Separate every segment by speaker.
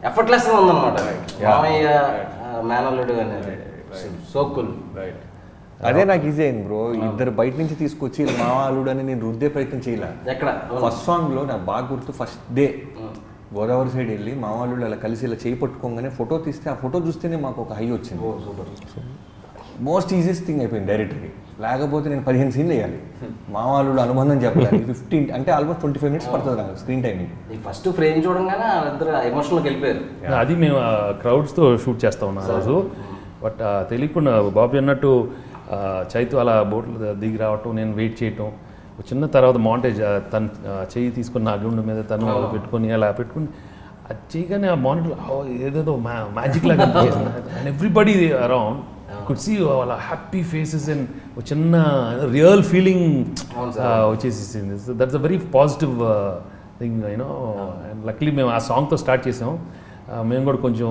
Speaker 1: Effortless గా ఉందన్నమాట మామయ్య మేనల్లుడు అనేది సో కూల్
Speaker 2: రైట్
Speaker 3: అదే నాకు ఈజీ అయింది బ్రో ఇద్దరు బయట నుంచి తీసుకొచ్చి మా అల్లుడు అని నేను రుద్దే ప్రయత్నం చేయలే
Speaker 1: ఎక్కడ
Speaker 3: ఫస్ట్ సాంగ్ లో నాకు బాగా గుర్తు ఫస్ట్ డే గోదావరి సైడ్ వెళ్ళి మా వాళ్ళు అలా కలిసి ఇలా చేయి పట్టుకోగానే ఫోటో తీస్తే ఆ ఫోటో చూస్తేనే మాకు ఒక హై వచ్చింది మోస్ట్ ఈజియెస్ట్ థింగ్ అయిపోయింది డైరెక్టర్కి లేకపోతే నేను పదిహేను సీన్లు వేయాలి మా వాళ్ళు అనుబంధం చెప్పాలి ఫిఫ్టీన్ అంటే ఆల్మోస్ట్ ట్వంటీ ఫైవ్ మినిట్స్ పడుతుంది నాకు స్క్రీన్ టైమింగ్
Speaker 1: ఈ ఫస్ట్ ఫ్రేమ్ చూడంగానే వాళ్ళిద్దరు ఎమోషనల్కి వెళ్ళిపోయారు
Speaker 2: అది మేము క్రౌడ్స్తో షూట్ చేస్తా ఉన్నాం ఆ రోజు బట్ ఆ, తెలియకుండా బాబీ అన్నట్టు ఆ, చైతు అలా బోట్లు దిగి రావటం నేను వెయిట్ చేయటం ఒక చిన్న తర్వాత మాంటేజ్ తను ఆ, చెయ్యి తీసుకొని నా గుండె మీద తను పెట్టుకొని అలా పెట్టుకుని అది చేయగానే ఆ మానిటర్ ఏదేదో మ్యా మ్యాజిక్ లాగా and everybody around could see వాళ్ళ హ్యాపీ ఫేసెస్ అండ్ ఒక చిన్న రియల్ ఫీలింగ్ వచ్చేసేసింది that's a very positive thing you know and luckily మేము ఆ సాంగ్తో స్టార్ట్ చేసాం ఆ, మేము కూడా కొంచెం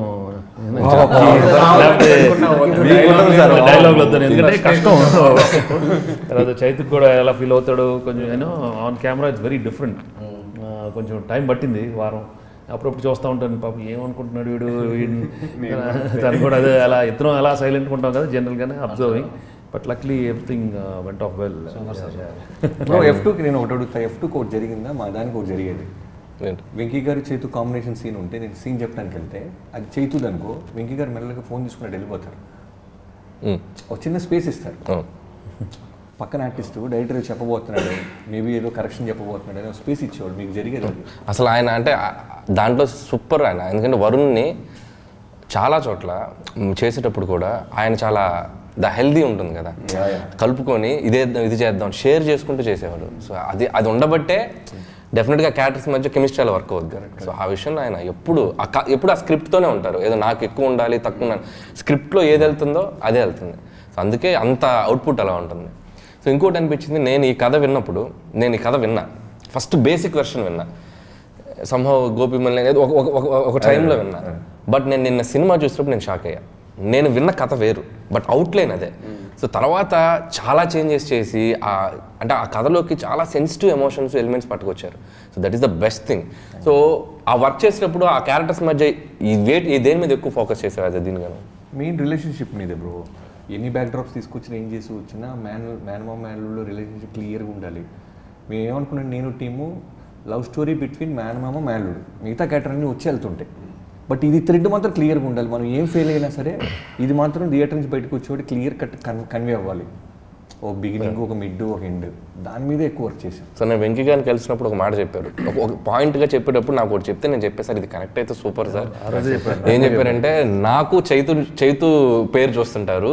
Speaker 2: డైలాగ్ వద్దాను ఎందుకంటే కష్టం తర్వాత చైతుకు కూడా ఎలా ఫీల్ అవుతాడు కొంచెం you know on camera it's very different కొంచెం టైం పట్టింది వారం అప్పుడప్పుడు చూస్తూ ఉంటాను పాపం ఏమనుకుంటున్నాడు వీడు వీడిని తను కూడా అదే అలా ఇద్దరం అలా సైలెంట్ ఉంటాం కదా జనరల్గానే observing but luckily everything went off well
Speaker 3: bro F టూకి నేను ఒకటి అడుగుతా ఎఫ్ టూకి ఒకటి జరిగిందా మా దానికి ఒకటి జరిగేది వెంకీ గారి చేతు కాంబినేషన్ సీన్ ఉంటే నేను సీన్ చెప్పడానికి వెళ్తే అది చేతుది అనుకో వెంకీ గారు మెల్లగా ఫోన్ తీసుకున్నట్టు వెళ్ళిపోతారు ఒక చిన్న స్పేస్ ఇస్తారు పక్కన ఆర్టిస్ట్ డైరెక్టర్ చెప్పబోతున్నాడు మేబీ ఏదో కరెక్షన్ చెప్పబోతున్నాడు ఏదో స్పేస్ ఇచ్చేవాడు మీకు జరిగేది అది.
Speaker 4: అసలు ఆయన అంటే ఆ- దాంట్లో సూపర్ ఆయన ఎందుకంటే వరుణ్ని చాలా చోట్ల మ్, చేసేటప్పుడు కూడా ఆయన చాలా ద హెల్దీ ఉంటుంది కదా కలుపుకొని ఇదే ఇది చేద్దాం షేర్ చేసుకుంటూ చేసేవాడు సో అది అది ఉండబట్టే డెఫినెట్గా క్యారెక్టర్స్ మధ్య కెమిస్ట్రీ అలా వర్క్ అవుద్ది సో ఆ విషయంలో ఆయన ఎప్పుడు ఆ క- ఎప్పుడు ఆ స్క్రిప్ట్తోనే ఉంటారు ఏదో నాకు ఎక్కువ ఉండాలి తక్కువ ఉండాలి స్క్రిప్ట్లో ఏది వెళ్తుందో అదే వెళ్తుంది సో అందుకే అంత అవుట్పుట్ అలా ఉంటుంది సో ఇంకోటి అనిపించింది నేను ఈ కథ విన్నప్పుడు నేను ఈ కథ విన్నా ఫస్ట్ బేసిక్ వెర్షన్ విన్నా సంభవ్ గోపి మల్లి అనేది ఒక ఒక- ఒక- ఒక టైంలో విన్నా బట్ నేను నిన్న సినిమా చూసినప్పుడు నేను షాక్ అయ్యా నేను విన్న కథ వేరు బట్ అవుట్లైన్ అదే సో తర్వాత చాలా చేంజెస్ చేసి ఆ అంటే ఆ కథలోకి చాలా సెన్సిటివ్ ఎమోషన్స్ ఎలిమెంట్స్ పట్టుకొచ్చారు so that is the best thing so ఆ వర్క్ చేసినప్పుడు ఆ క్యారెక్టర్స్ మధ్య ఈ వేట్ ఈ దేని మీద ఎక్కువ ఫోకస్ చేసేవారు అదే దీనిగాను
Speaker 3: మెయిన్ రిలేషన్షిప్ మీదే బ్రో ఎన్ని బ్యాక్ డ్రాప్స్ తీసుకొచ్చినా ఏం చేసి వచ్చినా మ్యాన్ మ్యాన్మా మ్యాన్లో రిలేషన్షిప్ క్లియర్గా ఉండాలి మేము ఏమనుకున్నాం నేను టీము లవ్ స్టోరీ బిట్వీన్ మ్యాన్మామ మ్యాన్లుడు మిగతా క్యారెక్టర్ అన్ని వచ్చి వెళ్తుంటాయి బట్ ఇది థ్రెడ్ మాత్రం క్లియర్గా ఉండాలి మనం ఏం ఫెయిల్ అయినా సరే ఇది మాత్రం థియేటర్ నుంచి బయటకు వచ్చేవాడు క్లియర్ కట్ కన్వే అవ్వాలి ఓ బిగినింగ్ ఒక మిడ్ ఒక ఎండ్ దాని మీదే ఎక్కువ వర్క్ చేశాం
Speaker 4: సో నేను వెంకీ గారిని కలిసినప్పుడు ఒక మాట చెప్పారు ఒక ఒక పాయింట్గా చెప్పేటప్పుడు నాకు ఒకటి చెప్తే నేను చెప్పే సార్ ఇది కనెక్ట్ అయితే సూపర్ సార్ ఏం చెప్పారంటే నాకు చైతు చైతు పేరు చూస్తుంటారు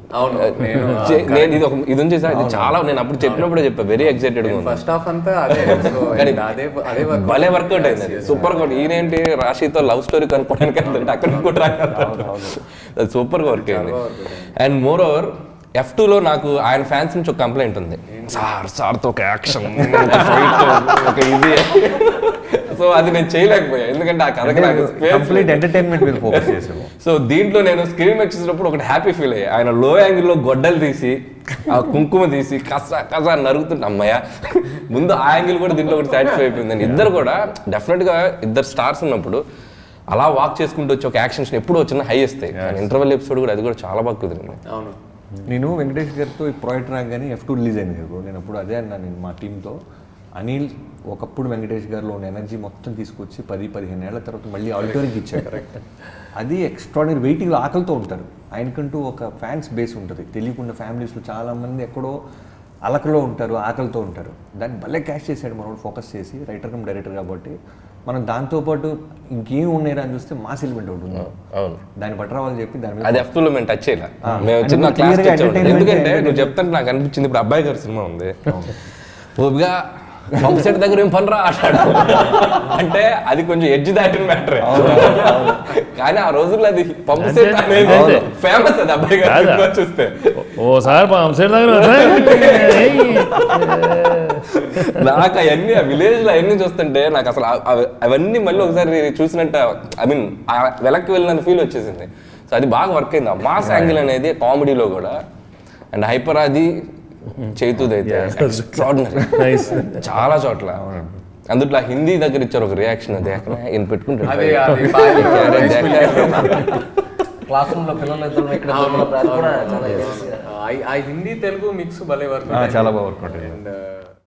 Speaker 4: చే- నేను ఇది ఒక ఇది ఉంది సార్ ఇది చాలా నేను అప్పుడు చెప్పినప్పుడే చెప్పా వెరీ ఎక్సైటెడ్ ఉంది
Speaker 5: ఫస్ట్ హాఫ్ అంతా అదే సో
Speaker 4: కానీ
Speaker 5: అదే అదే వర్క్
Speaker 4: భలే వర్కౌట్ అయింది సూపర్ వర్క్ ఈయనేంటి రాశితో లవ్ స్టోరీ కనుక్కోవడానికి వెళ్తాడు అక్కడ కూడా అది సూపర్ వర్క్ అయింది అండ్ మోర్ ఓవర్ ఎఫ్ లో నాకు ఆయన ఫ్యాన్స్ నుంచి ఒక కంప్లైంట్ ఉంది సార్ సార్తో ఒక యాక్షన్ ఒక ఫైట్ ఒక ఇది సో అది నేను చేయలేకపోయా ఎందుకంటే ఆ కథకి నాకు space
Speaker 3: కంప్లీట్ ఎంటర్టైన్మెంట్ మీద ఫోకస్ చేసాము
Speaker 4: సో దీంట్లో నేను స్క్రీన్ వచ్చేసినప్పుడు ఒకటి హ్యాపీ ఫీల్ అయ్యా ఆయన లో యాంగిల్లో గొడ్డలు తీసి ఆ కుంకుమ తీసి కస కస నరుగుతుంటే అమ్మయ్య ముందు ఆ యాంగిల్ కూడా దీంట్లో ఒకటి సాటిస్ఫై అయిపోయింది ఇద్దరు కూడా డెఫినెట్గా ఇద్దరు స్టార్స్ ఉన్నప్పుడు అలా వాక్ చేసుకుంటూ వచ్చి ఒక యాక్షన్స్ ఎప్పుడు వచ్చిన హై ఇస్తాయి ఇంటర్వెల్ ఎపిసోడ్ కూడా అది కూడా చాలా బాగా కుదిరింది
Speaker 5: అవును
Speaker 3: నేను వెంకటేష్ గారితో ఈ ప్రాజెక్ట్ రాగానే ఎఫ్ టూ రిలీజ్ అయింది కదా నేను అప్పుడు అదే అన్నా నేను మా టీంతో అనిల్ ఒకప్పుడు వెంకటేష్ గారిలో ఉన్న ఎనర్జీ మొత్తం తీసుకొచ్చి పది పదిహేను ఏళ్ల తర్వాత మళ్ళీ ఆడిటోరికి ఇచ్చారు కరెక్ట్ అది ఎక్స్ట్రాడినరీ వెయిటింగ్లో ఆకలితో ఉంటారు ఆయనకంటూ ఒక ఫ్యాన్స్ బేస్ ఉంటుంది తెలియకుండా ఫ్యామిలీస్లో చాలామంది ఎక్కడో అలకలో ఉంటారు ఆకలితో ఉంటారు దాన్ని భలే క్యాష్ చేశాడు మనోడు ఫోకస్ చేసి రైటర్ కమ్ డైరెక్టర్ కాబట్టి మనం దాంతోపాటు ఇంకేం ఉన్నాయి అని చూస్తే మాస్ ఎలిమెంట్ ఒకటి ఉంది
Speaker 4: అవును
Speaker 3: దాన్ని పట్టరావాలని చెప్పి దాని మీద
Speaker 4: అది ఎఫ్ లో మేము టచ్ చేయలే
Speaker 3: ఆ.
Speaker 4: మేము
Speaker 3: అంటే
Speaker 4: చిన్న
Speaker 3: మీరు
Speaker 4: క్లాస్
Speaker 3: clear గా entertainment
Speaker 4: ఎందుకంటే
Speaker 3: గా
Speaker 4: నువ్వు చెప్తుంటే నాకు అనిపించింది ఇప్పుడు అబ్బాయి గారి సినిమా ఉంది ఓపిగా పంప్ సెట్ దగ్గర ఏం పని రా ఆటాడు అంటే అది కొంచెం ఎడ్జ్ దాటిన మ్యాటర్ కానీ ఆ రోజుల్లో అది పంప్ సెట్
Speaker 2: అంతే,
Speaker 4: అనేది
Speaker 2: అంతే.
Speaker 4: ఫేమస్ అది అబ్బాయి గారి
Speaker 2: కాదా?
Speaker 4: సినిమా చూస్తే
Speaker 2: ఓసారి మా సైడ్ దగ్గర
Speaker 4: నాకు అవన్నీ ఆ విలేజ్ లో అవన్నీ చూస్తుంటే నాకు అసలు ఆ- అవ- అవన్నీ మళ్ళీ ఒకసారి చూసినట్టు ఐ మీన్ వెనక్కి వెళ్ళినంత ఫీల్ వచ్చేసింది సో అది బాగా వర్క్ అయింది ఆ మాస్ యాంగిల్ అనేది కామెడీలో కూడా అండ్ హైపర్ అది చేతుది అయితే ఎక్స్ట్రాడినరీ
Speaker 2: నైస్
Speaker 4: చాలా చోట్ల అందుట్లో ఆ హిందీ దగ్గర ఇచ్చారు ఒక రియాక్షన్ అది ఎక్కడ ఈయన పెట్టుకుంటాడు
Speaker 5: అది అది బాగా
Speaker 4: అరే దేఖా.
Speaker 1: క్లాస్ రూమ్ లో పిల్లలు ఇద్దరు ఇక్కడ దొరికినప్పుడు అది కూడా చాలా easy గా.
Speaker 5: ఆ- ఆ హిందీ తెలుగు మిక్స్ భలే వర్క్
Speaker 3: ఆ, చాలా బాగా వర్క్ ఉంటుంది.
Speaker 5: అండ్